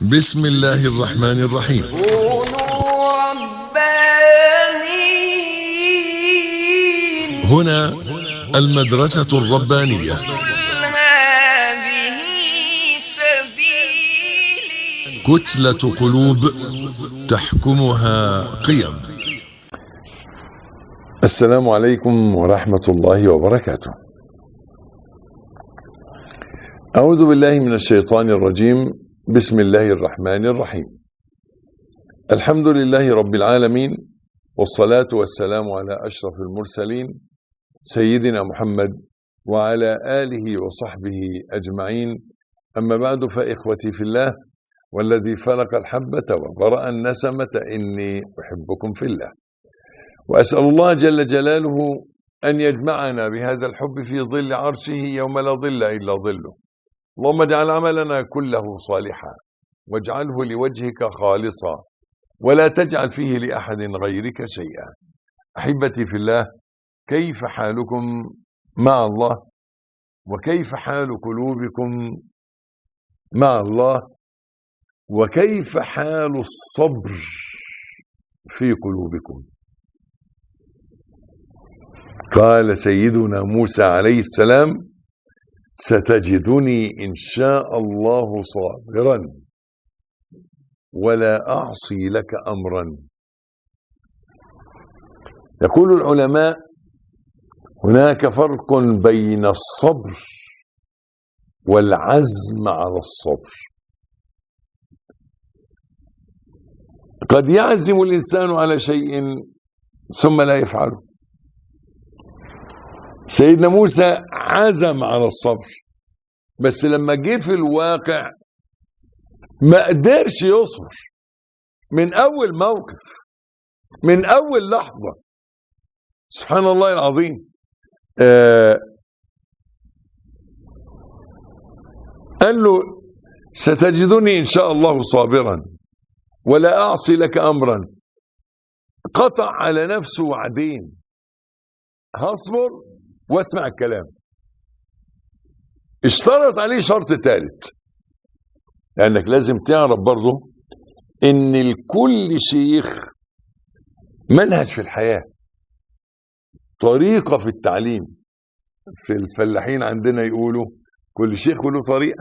بسم الله الرحمن الرحيم كونوا ربانيين هنا المدرسة الربانية قل هذه سبيلي كتلة قلوب تحكمها قيم السلام عليكم ورحمة الله وبركاته. أعوذ بالله من الشيطان الرجيم، بسم الله الرحمن الرحيم. الحمد لله رب العالمين والصلاة والسلام على أشرف المرسلين سيدنا محمد وعلى آله وصحبه أجمعين. أما بعد فإخوتي في الله والذي فلق الحبة وبرأ النسمة إني أحبكم في الله. واسال الله جل جلاله ان يجمعنا بهذا الحب في ظل عرشه يوم لا ظل الا ظله. اللهم اجعل عملنا كله صالحا واجعله لوجهك خالصا ولا تجعل فيه لاحد غيرك شيئا. احبتي في الله كيف حالكم مع الله وكيف حال قلوبكم مع الله وكيف حال الصبر في قلوبكم قال سيدنا موسى عليه السلام ستجدني ان شاء الله صابرا ولا اعصي لك امرا يقول العلماء هناك فرق بين الصبر والعزم على الصبر قد يعزم الانسان على شيء ثم لا يفعله سيدنا موسى عزم على الصبر بس لما جه في الواقع ما قدرش يصبر من اول موقف من اول لحظه سبحان الله العظيم آه قال له ستجدني ان شاء الله صابرا ولا اعصي لك امرا قطع على نفسه وعدين هصبر واسمع الكلام اشترط عليه شرط ثالث لانك لازم تعرف برضه ان لكل شيخ منهج في الحياه طريقه في التعليم في الفلاحين عندنا يقولوا كل شيخ له طريقه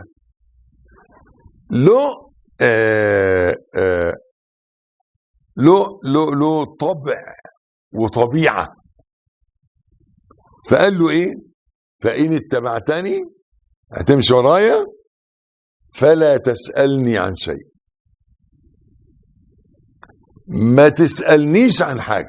له آه آه له له له طبع وطبيعه فقال له ايه فان اتبعتني هتمشي ورايا فلا تسالني عن شيء ما تسالنيش عن حاجه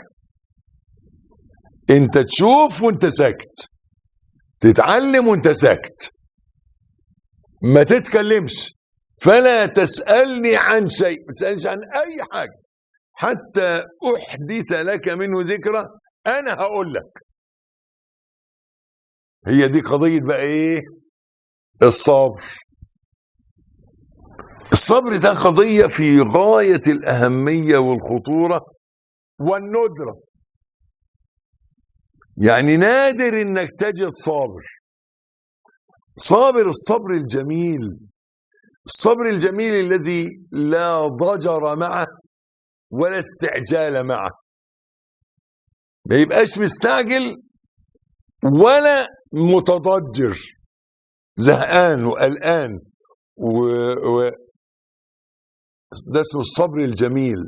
انت تشوف وانت ساكت تتعلم وانت ساكت ما تتكلمش فلا تسالني عن شيء ما تسالنيش عن اي حاجه حتى احدث لك منه ذكرى انا هقول لك هي دي قضية بقى ايه الصبر الصبر ده قضية في غاية الأهمية والخطورة والندرة يعني نادر انك تجد صابر صابر الصبر الجميل الصبر الجميل الذي لا ضجر معه ولا استعجال معه ما يبقاش مستعجل ولا متضجر زهقان وقلقان و... و... ده اسمه الصبر الجميل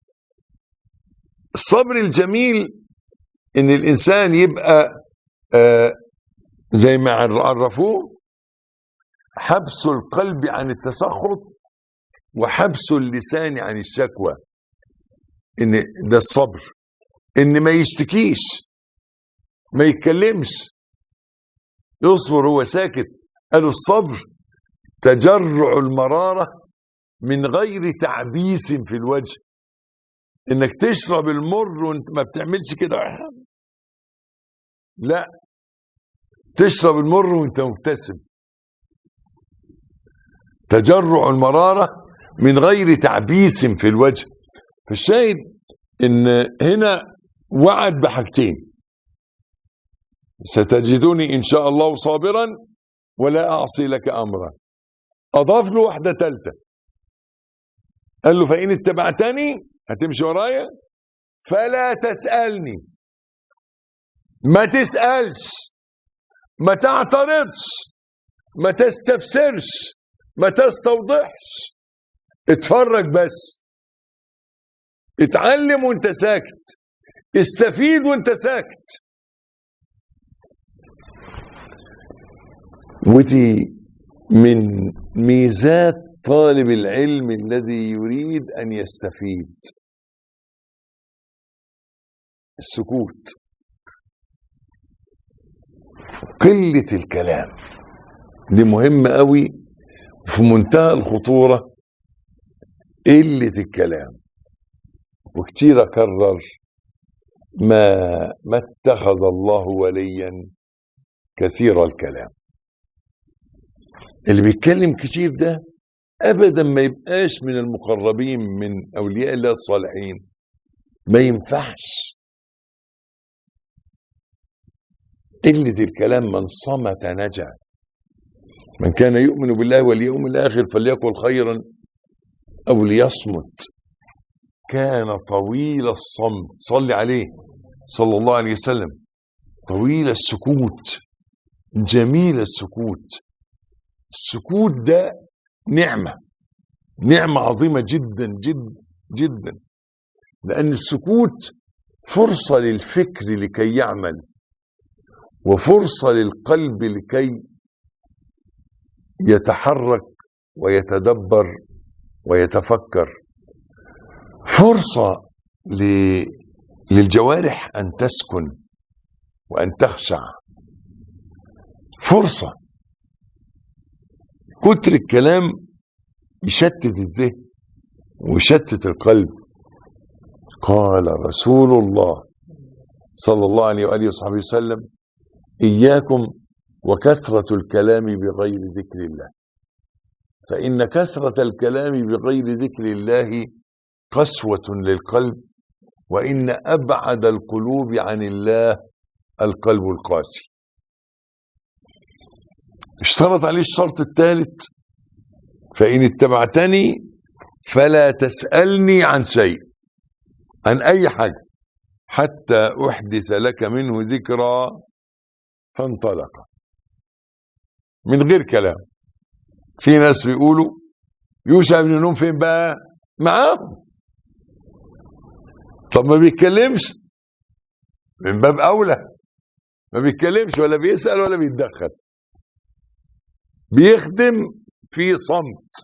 الصبر الجميل ان الانسان يبقى آه زي ما عرفوه حبس القلب عن التسخط وحبس اللسان عن الشكوى ان ده الصبر ان ما يشتكيش ما يتكلمش يصبر هو ساكت قالوا الصبر تجرع المرارة من غير تعبيس في الوجه انك تشرب المر وانت ما بتعملش كده لا تشرب المر وانت مبتسم تجرع المرارة من غير تعبيس في الوجه فالشاهد ان هنا وعد بحاجتين ستجدني ان شاء الله صابرا ولا اعصي لك امرا اضاف له واحده ثالثه قال له فإن اتبعتني هتمشي ورايا فلا تسألني ما تسألش ما تعترضش ما تستفسرش ما تستوضحش اتفرج بس اتعلم وانت ساكت استفيد وانت ساكت ودي من ميزات طالب العلم الذي يريد ان يستفيد السكوت قله الكلام دي مهمه قوي في منتهى الخطوره قله الكلام وكتير اكرر ما ما اتخذ الله وليا كثير الكلام اللي بيتكلم كتير ده ابدا ما يبقاش من المقربين من اولياء الله الصالحين ما ينفعش قلة الكلام من صمت نجا من كان يؤمن بالله واليوم الآخر فليقل خيرا أو ليصمت كان طويل الصمت صلي عليه صلى الله عليه وسلم طويل السكوت جميل السكوت السكوت ده نعمة نعمة عظيمة جدا جدا جدا لأن السكوت فرصة للفكر لكي يعمل وفرصة للقلب لكي يتحرك ويتدبر ويتفكر فرصة ل... للجوارح أن تسكن وأن تخشع فرصة كتر الكلام يشتت الذهن ويشتت القلب قال رسول الله صلى الله عليه وآله وصحبه وسلم إياكم وكثرة الكلام بغير ذكر الله فإن كثرة الكلام بغير ذكر الله قسوة للقلب وإن أبعد القلوب عن الله القلب القاسي اشترط عليه الشرط الثالث فإن اتبعتني فلا تسألني عن شيء عن أي حاجة حتى أحدث لك منه ذكرى فانطلق من غير كلام في ناس بيقولوا يوشع بن نون فين بقى معاهم طب ما بيتكلمش من باب اولى ما بيتكلمش ولا بيسال ولا بيتدخل بيخدم في صمت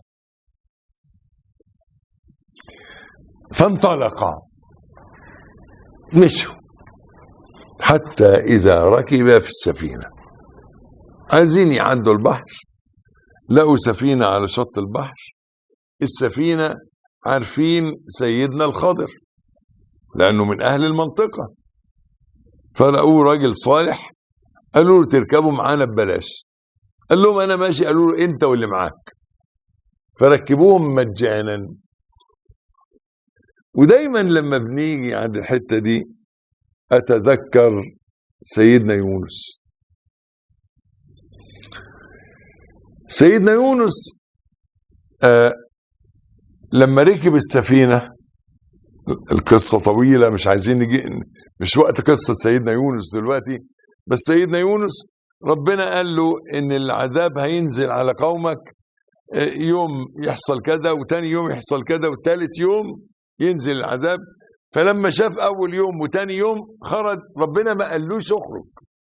فانطلقا مشوا حتى إذا ركب في السفينة عايزين يعدوا البحر لقوا سفينة على شط البحر السفينة عارفين سيدنا الخضر لأنه من أهل المنطقة فلقوه راجل صالح قالوا له تركبوا معانا ببلاش قال لهم أنا ماشي قالوا له أنت واللي معاك فركبوهم مجانا ودايما لما بنيجي عند الحتة دي أتذكر سيدنا يونس سيدنا يونس آه لما ركب السفينة القصة طويلة مش عايزين نجي مش وقت قصة سيدنا يونس دلوقتي بس سيدنا يونس ربنا قال له إن العذاب هينزل على قومك آه، يوم يحصل كذا وتاني يوم يحصل كذا وتالت يوم ينزل العذاب فلما شاف اول يوم وتاني يوم خرج ربنا ما قالوش اخرج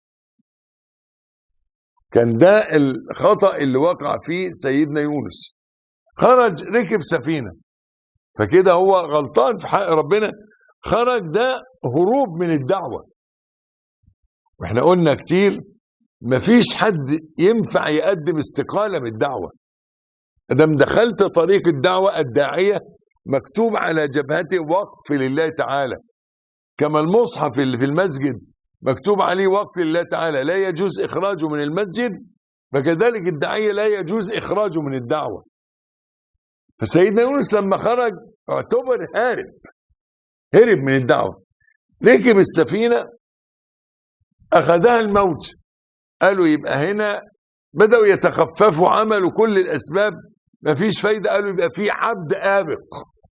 كان ده الخطا اللي وقع فيه سيدنا يونس خرج ركب سفينه فكده هو غلطان في حق ربنا خرج ده هروب من الدعوه واحنا قلنا كتير مفيش حد ينفع يقدم استقاله من الدعوه ادام دخلت طريق الدعوه الداعيه مكتوب على جبهته وقف لله تعالى كما المصحف اللي في المسجد مكتوب عليه وقف لله تعالى لا يجوز إخراجه من المسجد فكذلك الداعية لا يجوز إخراجه من الدعوة فسيدنا يونس لما خرج اعتبر هارب هرب من الدعوة ركب السفينة أخذها الموج قالوا يبقى هنا بدأوا يتخففوا عملوا كل الأسباب مفيش فايدة قالوا يبقى في عبد آبق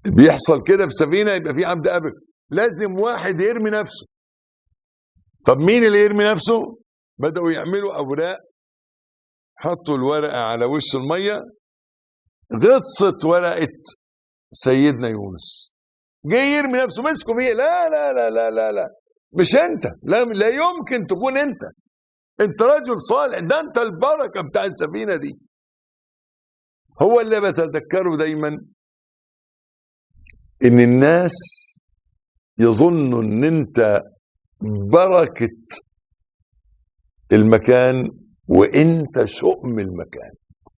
بيحصل كده في سفينه يبقى في عبد ابر لازم واحد يرمي نفسه طب مين اللي يرمي نفسه بداوا يعملوا اوراق حطوا الورقه على وش الميه غطست ورقه سيدنا يونس جه يرمي نفسه مسكوا بيه لا لا لا لا لا لا مش انت لا لا يمكن تكون انت انت رجل صالح ده انت البركه بتاع السفينه دي هو اللي بتذكره دايما ان الناس يظنوا ان انت بركه المكان وانت شؤم المكان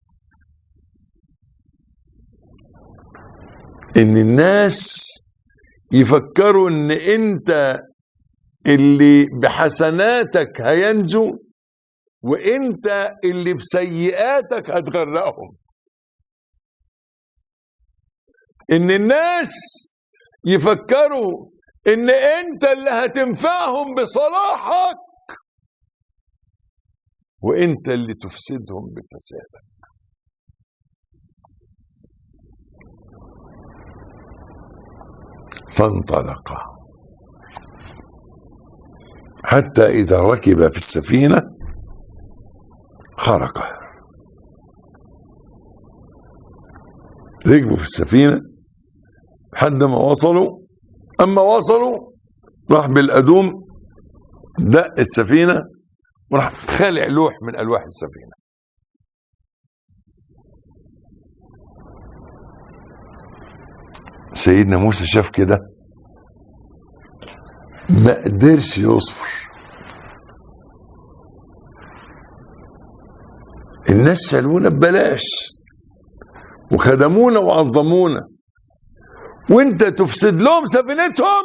ان الناس يفكروا ان انت اللي بحسناتك هينجو وانت اللي بسيئاتك هتغرقهم ان الناس يفكروا ان انت اللي هتنفعهم بصلاحك وانت اللي تفسدهم بفسادك فانطلقا حتى اذا ركب في السفينه خرقها ركبوا في السفينه لحد ما وصلوا اما وصلوا راح بالادوم دق السفينه وراح خالع لوح من الواح السفينه سيدنا موسى شاف كده ما قدرش يصبر الناس شالونا ببلاش وخدمونا وعظمونا وانت تفسد لهم سفينتهم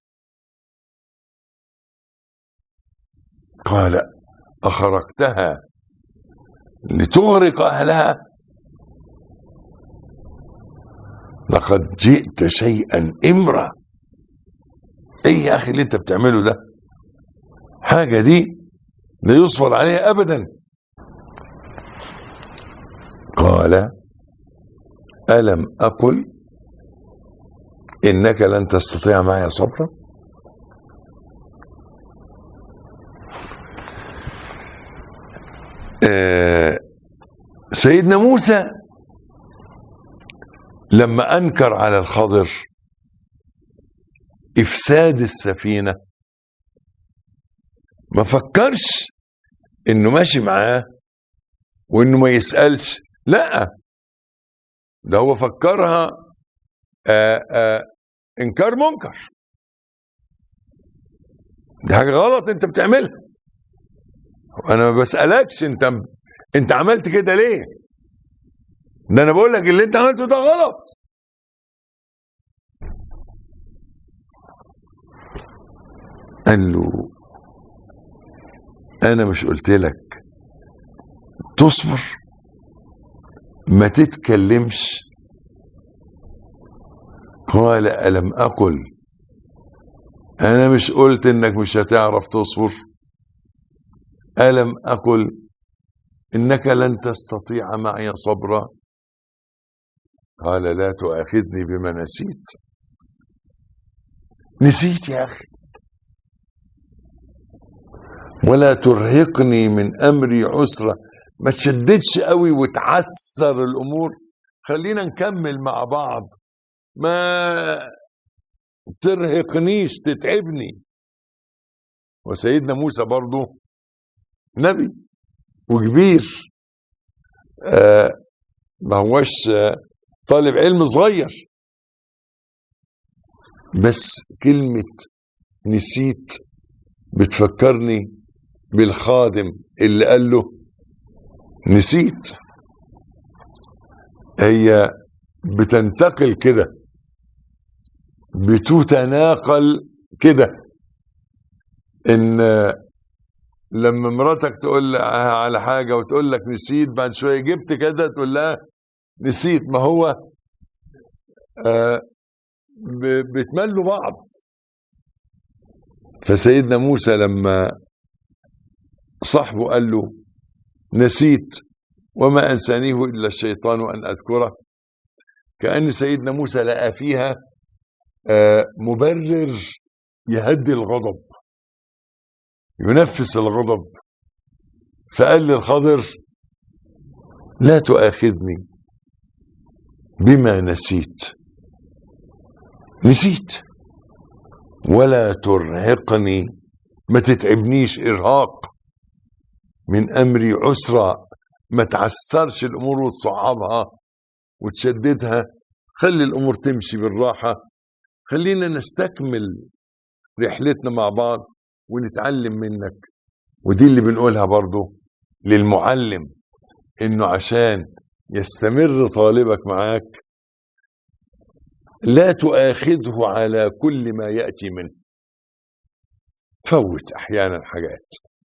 قال أخرقتها لتغرق أهلها لقد جئت شيئا إمرا ايه يا اخي اللي انت بتعمله ده حاجة دي لا يصبر عليها ابدا قال ألم أقل إنك لن تستطيع معي صبرا آه سيدنا موسى لما أنكر على الخضر إفساد السفينة ما فكرش إنه ماشي معاه وإنه ما يسألش لا ده هو فكرها آآ آآ إنكار منكر دي حاجة غلط أنت بتعملها أنا ما بسألكش أنت أنت عملت كده ليه؟ ده أنا بقول لك اللي أنت عملته ده غلط قال له انا مش قلت لك تصبر ما تتكلمش قال الم اقل انا مش قلت انك مش هتعرف تصبر الم اقل انك لن تستطيع معي صبرا قال لا تؤاخذني بما نسيت نسيت يا اخي ولا ترهقني من امري عسرا ما تشددش قوي وتعسر الامور خلينا نكمل مع بعض ما ترهقنيش تتعبني وسيدنا موسى برضه نبي وكبير آه ما هوش آه طالب علم صغير بس كلمة نسيت بتفكرني بالخادم اللي قال له نسيت هي بتنتقل كده بتتناقل كده ان لما مراتك تقول على حاجة وتقول لك نسيت بعد شوية جبت كده تقول لها نسيت ما هو آه بتملوا بعض فسيدنا موسى لما صاحبه قال له نسيت وما أنسانيه إلا الشيطان أن أذكره كأن سيدنا موسى لقى فيها آه، مبرر يهدي الغضب ينفس الغضب فقال للخضر لا تؤاخذني بما نسيت نسيت ولا ترهقني ما تتعبنيش ارهاق من امري عسرا ما تعسرش الامور وتصعبها وتشددها خلي الامور تمشي بالراحه خلينا نستكمل رحلتنا مع بعض ونتعلم منك ودي اللي بنقولها برضو للمعلم انه عشان يستمر طالبك معاك لا تؤاخذه على كل ما ياتي منه فوت احيانا حاجات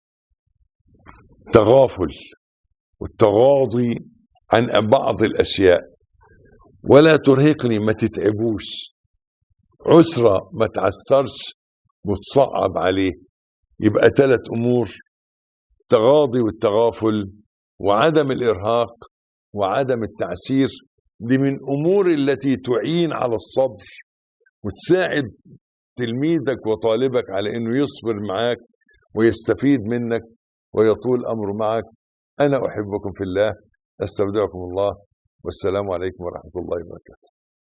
تغافل والتغاضي عن بعض الاشياء ولا ترهقني ما تتعبوش عسرة ما تعسرش وتصعب عليه يبقى ثلاث امور التغاضي والتغافل وعدم الارهاق وعدم التعسير دي من امور التي تعين على الصبر وتساعد تلميذك وطالبك على انه يصبر معاك ويستفيد منك ويطول امره معك انا احبكم في الله استودعكم الله والسلام عليكم ورحمه الله وبركاته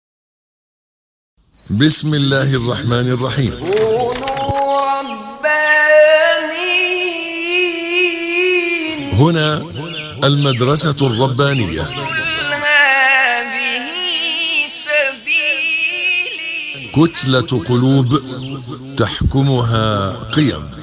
بسم الله الرحمن الرحيم كونوا ربانيين هنا المدرسة الربانية قل هذه سبيلي كتلة قلوب تحكمها قيم